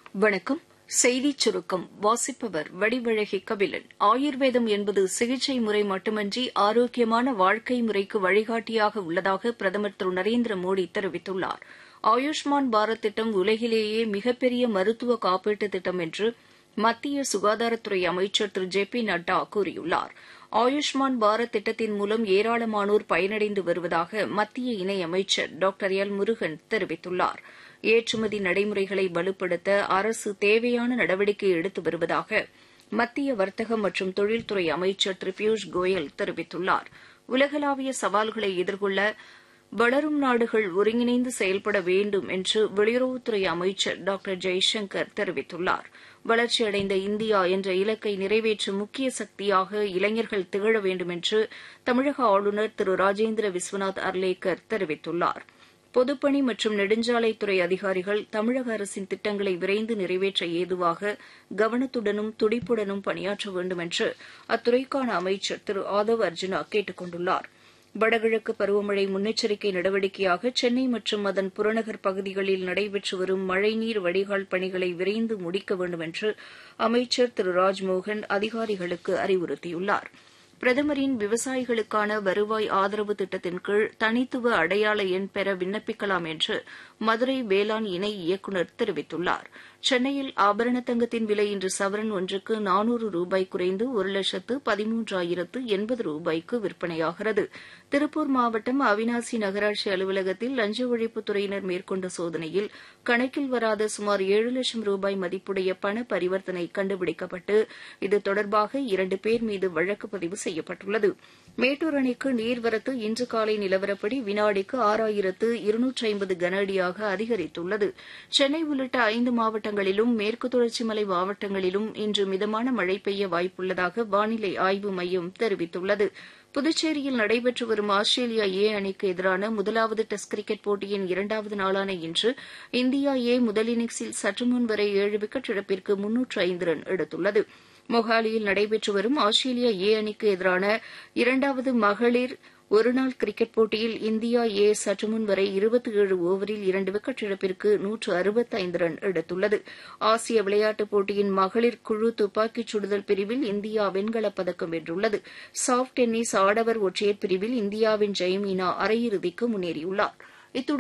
வணக்கம் செய்திச் சுருக்கம் வாசிப்பவர் வடிவழகி கபிலன் ஆயுர்வேதம் என்பது சிகிச்சை முறை மட்டுமன்றி ஆரோக்கியமான வாழ்க்கை முறைக்கு வழிகாட்டியாக உள்ளதாக பிரதமர் திரு நரேந்திர மோடி தெரிவித்துள்ளார் ஆயுஷ்மான் பாரத் திட்டம் உலகிலேயே மிகப்பெரிய மருத்துவ காப்பீட்டு திட்டம் என்று மத்திய சுகாதாரத்துறை அமைச்சர் திரு ஜே பி நட்டா கூறியுள்ளார் ஆயுஷ்மான் பாரத் திட்டத்தின் மூலம் ஏராளமானோர் பயனடைந்து வருவதாக மத்திய இணையமைச்சர் டாக்டர் எல் முருகன் தெரிவித்துள்ளார் ஏற்றுமதி நடைமுறைகளை வலுப்படுத்த அரசு தேவையான நடவடிக்கை எடுத்து வருவதாக மத்திய வர்த்தக மற்றும் தொழில்துறை அமைச்சர் திரு பியூஷ் கோயல் தெரிவித்துள்ளார் உலகளாவிய சவால்களை எதிர்கொள்ள வளரும் நாடுகள் ஒருங்கிணைந்து செயல்பட வேண்டும் என்று வெளியுறவுத்துறை அமைச்சர் டாக்டர் ஜெய்சங்கர் தெரிவித்துள்ளார் வளர்ச்சியடைந்த இந்தியா என்ற இலக்கை நிறைவேற்றும் முக்கிய சக்தியாக இளைஞர்கள் திகழ வேண்டும் என்று தமிழக ஆளுநர் திரு ராஜேந்திர விஸ்வநாத் அர்லேக்கர் தெரிவித்துள்ளார் பொதுப்பணி மற்றும் நெடுஞ்சாலைத்துறை அதிகாரிகள் தமிழக அரசின் திட்டங்களை விரைந்து நிறைவேற்ற ஏதுவாக கவனத்துடனும் துடிப்புடனும் பணியாற்ற வேண்டும் என்று அத்துறைக்கான அமைச்சர் திரு ஆதவ் அர்ஜுனா கேட்டுக் கொண்டுள்ளார் வடகிழக்கு பருவமழை முன்னெச்சரிக்கை நடவடிக்கையாக சென்னை மற்றும் அதன் புறநகர் பகுதிகளில் நடைபெற்று வரும் மழைநீர் வடிகால் பணிகளை விரைந்து முடிக்க வேண்டும் என்று அமைச்சர் திரு ராஜ்மோகன் அதிகாரிகளுக்கு அறிவுறுத்தியுள்ளார் பிரதமரின் விவசாயிகளுக்கான வருவாய் ஆதரவு திட்டத்தின் கீழ் தனித்துவ அடையாள எண் பெற விண்ணப்பிக்கலாம் என்று மதுரை வேளாண் இணை இயக்குநர் தெரிவித்துள்ளார் சென்னையில் ஆபரண தங்கத்தின் விலை இன்று சவரன் ஒன்றுக்கு நானூறு ரூபாய் குறைந்து ஒரு லட்சத்து பதிமூன்றாயிரத்து எண்பது ரூபாய்க்கு விற்பனையாகிறது திருப்பூர் மாவட்டம் அவினாசி நகராட்சி அலுவலகத்தில் லஞ்ச ஒழிப்புத்துறையினர் மேற்கொண்ட சோதனையில் கணக்கில் வராத சுமார் ஏழு லட்சம் ரூபாய் மதிப்புடைய பண பரிவர்த்தனை கண்டுபிடிக்கப்பட்டு இது தொடர்பாக இரண்டு பேர் மீது வழக்கு பதிவு செய்யப்பட்டுள்ளது மேட்டூர் அணைக்கு நீர்வரத்து இன்று காலை நிலவரப்படி வினாடிக்கு ஆறாயிரத்து இருநூற்றி ஐம்பது கன அடியாக அதிகரித்துள்ளது சென்னை உள்ளிட்ட ஐந்து மாவட்டங்களிலும் மேற்கு தொடர்ச்சி மலை மாவட்டங்களிலும் இன்று மிதமான மழை பெய்ய வாய்ப்புள்ளதாக வானிலை ஆய்வு மையம் தெரிவித்துள்ளது புதுச்சேரியில் நடைபெற்று வரும் ஆஸ்திரேலியா ஏ அணிக்கு எதிரான முதலாவது டெஸ்ட் கிரிக்கெட் போட்டியின் இரண்டாவது நாளான இன்று இந்தியா ஏ முதல் இன்னிங்ஸில் சற்றுமுன் வரை ஏழு விக்கெட் இழப்பிற்கு முன்னூற்று ஐந்து ரன் எடுத்துள்ளது மொஹாலியில் நடைபெற்று வரும் ஆஸ்திரேலியா ஏ அணிக்கு எதிரான இரண்டாவது மகளிர் ஒருநாள் கிரிக்கெட் போட்டியில் இந்தியா ஏ சற்றுமுன் வரை இருபத்தி ஏழு ஓவரில் இரண்டு விக்கெட் இழப்பிற்கு நூற்று அறுபத்தைந்து ரன் எடுத்துள்ளது ஆசிய விளையாட்டுப் போட்டியின் மகளிர் குழு துப்பாக்கிச் சுடுதல் பிரிவில் இந்தியா வெண்கலப் பதக்கம் வென்றுள்ளது சாப்ட் டென்னிஸ் ஆடவர் ஒற்றையர் பிரிவில் இந்தியாவின் ஜெயமீனா அரையிறுதிக்கு முன்னேறியுள்ளார்